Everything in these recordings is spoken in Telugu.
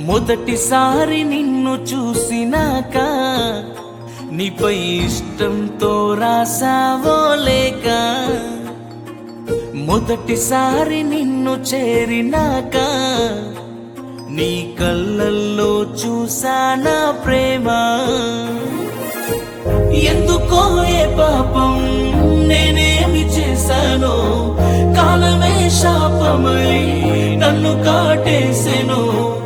మొదటిసారి నిన్ను చూసినాక నీపై ఇష్టంతో రాసావో లేక మొదటిసారి నిన్ను చేరినాక నీ కళ్ళల్లో చూసానా ప్రేమ ఎందుకో ఏ పాపం నేనేమి చేశానో కాలమే శాపమై నన్ను కాటేసెను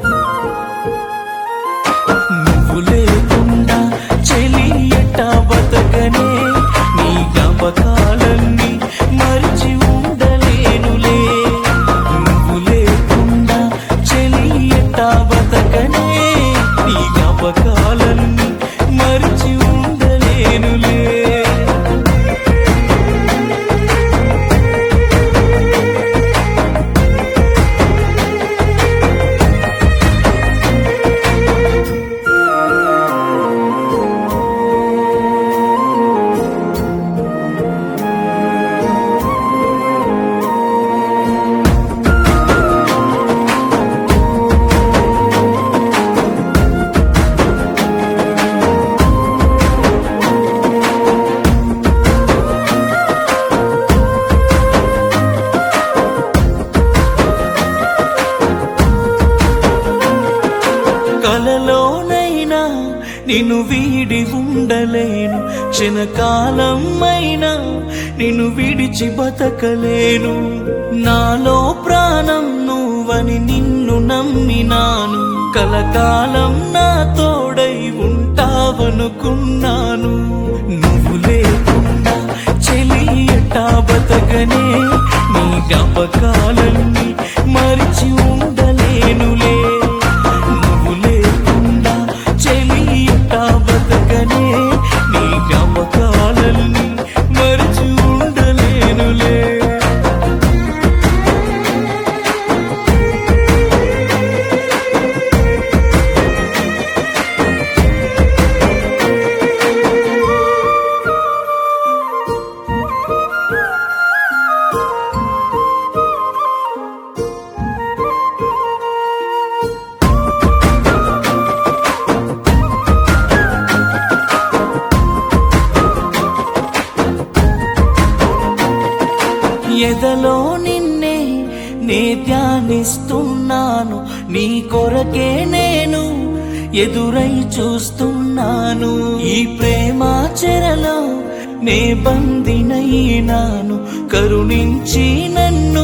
నువ్వు లేకుండా చెలి ఎట్టా బతకనే నీ జ్ఞాపకాలన్నీ మరిచి ఉండలేనులే నువ్వు లేకుండా చెలి ఎట్టా బతకనే నీ జ్ఞాపకాలన్నీ మరిచి ఉండలేనులే కలలోనైనా నిన్ను వీడి ఉండలేను క్షణకాలం అయినా నిన్ను విడిచి బతకలేను నాలో ప్రాణం నువ్వని నిన్ను నమ్మినాను కలకాలం నా తోడై ఉంటావనుకున్నాను నువ్వు లేకుండా చెలి ఎట్టా బతకనే నీ జ్ఞాపకాలన్నీ మరిచి ఉండలేనులే నువ్వు లేకుండా చెలి ఎట్టా బతకనే నీ జ్ఞాపకాలన్నీ మరిచి ఉండలేనులే ఎదలో నిన్నే నే ధ్యానిస్తున్నాను నీ కొరకే నేను ఎదురై చూస్తున్నాను ఈ ప్రేమ చెరలో నే బందినైనాను కరుణించి నన్ను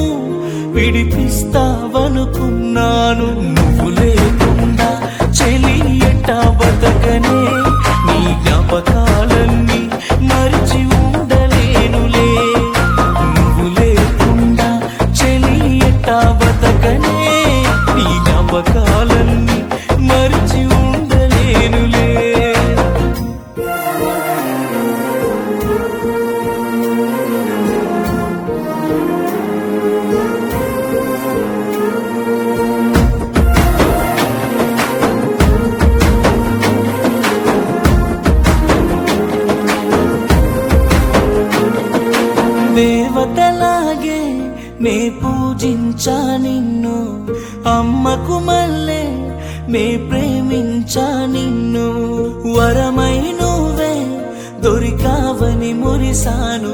విడిపిస్తావనుకున్నాను నువ్వు లేకుండా చెలి ఎట్టా బతకనే నీ జ్ఞాపకాలన్నీ మరిచి ఉండలేనులే నువ్వు లేకుండా చెలి ఎట్టా బతకనే నీ జ్ఞాపకాలన్నీ మరిచి ఉండలేనులే దేవతలాగే నే పూజించా నిన్ను అమ్మకు మల్లే నే ప్రేమించా నిన్ను వరమై నువ్వే దొరికావని మురిసాను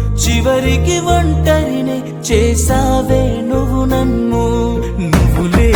చివరికి ఒంటరినే చేసావే నువ్వు నన్ను నువ్వు లే